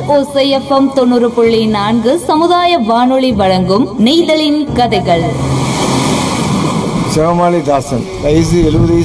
ஓசை எஃப்எம் தொண்ணூறு புள்ளி நான்கு சமுதாய வானொலி வழங்கும் நெய்தலின் கதைகள் சிவமாளி தாசன் வயசு எழுபது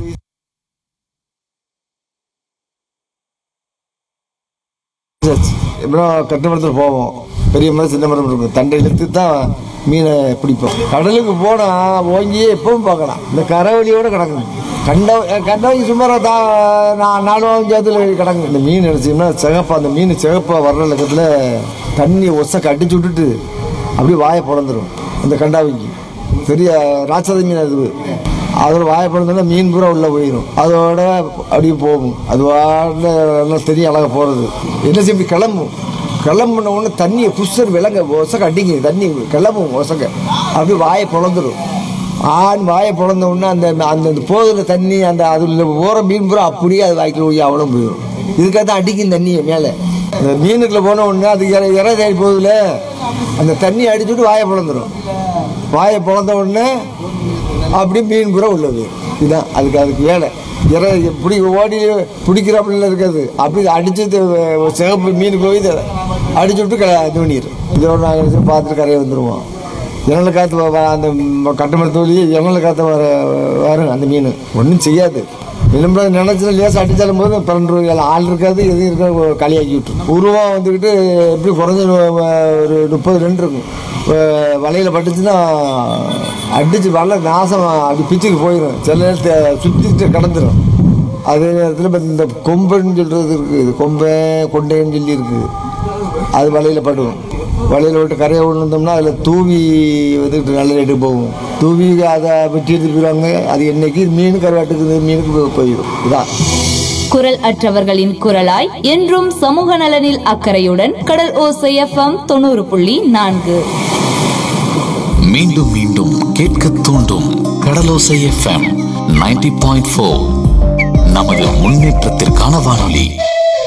எப்படின்னா கட்டுமரத்தில் போவோம் பெரிய மரம் சின்ன மரம் இருக்கும் தண்டை இழுத்து தான் மீனை பிடிப்போம் கடலுக்கு போனால் ஓங்கி எப்பவும் பார்க்கலாம் இந்த கரவழியோட கிடக்கும் கண்ட கண்டவங்க சுமார் தான் நான் நாலு அஞ்சாவதுல கிடக்கும் இந்த மீன் நினச்சிங்கன்னா சிகப்பா அந்த மீன் சிகப்பாக வர்ற லக்கத்தில் தண்ணி ஒசக்க அடிச்சு விட்டுட்டு அப்படியே வாயை பிறந்துடும் அந்த கண்டாவிக்கு பெரிய ராட்சத மீன் அது அதோட வாயை பிறந்தோன்னா மீன் பூரா உள்ளே போயிடும் அதோட அப்படியே போகும் அது வாட்டில் நல்லா தெரியும் அழகாக போகிறது என்ன செய்ய இப்படி கிளம்பும் கிளம்புன உடனே தண்ணியை புஷ்ஷர் விலங்க ஒசக்க அடிங்க தண்ணி கிளம்பும் ஒசக்க அப்படியே வாயை பிளந்துடும் ஆண் வாயை பிளந்த உடனே அந்த அந்த அந்த போதில் தண்ணி அந்த அதில் போகிற மீன் பூரா அப்படியே அது வாய்க்கில் போய் அவ்வளோ போயிடும் இதுக்காக தான் அடிக்கும் தண்ணியை மேலே அந்த மீனுக்குள்ள போன உடனே அது இற இற தேடி போகுதுல அந்த தண்ணி அடிச்சுட்டு வாயை பிளந்துடும் வாயை பிளந்த உடனே அப்படியே மீன் பூரா உள்ளது இதுதான் அதுக்கு அதுக்கு வேலை இற பிடி ஓடி பிடிக்கிறாப்புல இருக்காது அப்படி அடிச்சு த- சிகப்பு மீன் போய் இதை அடிச்சு விட்டு க இது பண்ணிடும் இதோட நாங்கள் பார்த்துட்டு கரையை வந்துடுவோம் ஜன்னல் காற்று வ- வ- அந்த கட்டுமர தோழி ஜன்னல் காற்று வர வரும் அந்த மீன் ஒன்றும் செய்யாது விளம்பர நினைச்சு லேசாக அடித்தாலும் போது பன்னெண்டு ரூபாய் ஆள் இருக்காது எதுவும் இருக்காது களியாக்கி விட்டுரும் உருவம் வந்துக்கிட்டு எப்படி குறைஞ்ச ஒரு முப்பது ரெண்டு இருக்கும் வ- வலையில் பட்டுச்சுன்னா அடிச்சு வலை நாசம் அப்படி பிச்சுக்கு போயிடும் சில நேரத்தில் சுற்றிட்டு கடந்துடும் அதே நேரத்தில் இப்போ இந்த கொம்புன்னு சொல்கிறது இருக்குது கொம்பை கொண்டைன்னு சொல்லி இருக்குது அது வலையில் படும் வலையில் விட்டு கரையை விழுந்தோம்னா அதில் தூவி வந்துட்டு நல்ல ரேட்டு போகும் தூவி அதை வெட்டி எடுத்து போயிடுவாங்க அது என்னைக்கு மீன் கருவாட்டுக்கு மீனுக்கு போய் போயிடும் இதான் குரல் அற்றவர்களின் குரலாய் என்றும் சமூக நலனில் அக்கறையுடன் கடல் ஓசை எஃப்எம் தொண்ணூறு புள்ளி நான்கு மீண்டும் மீண்டும் கேட்க தூண்டும் Kadalosai FM ninety point four நமது முன்னேற்றத்திற்கான வானொலி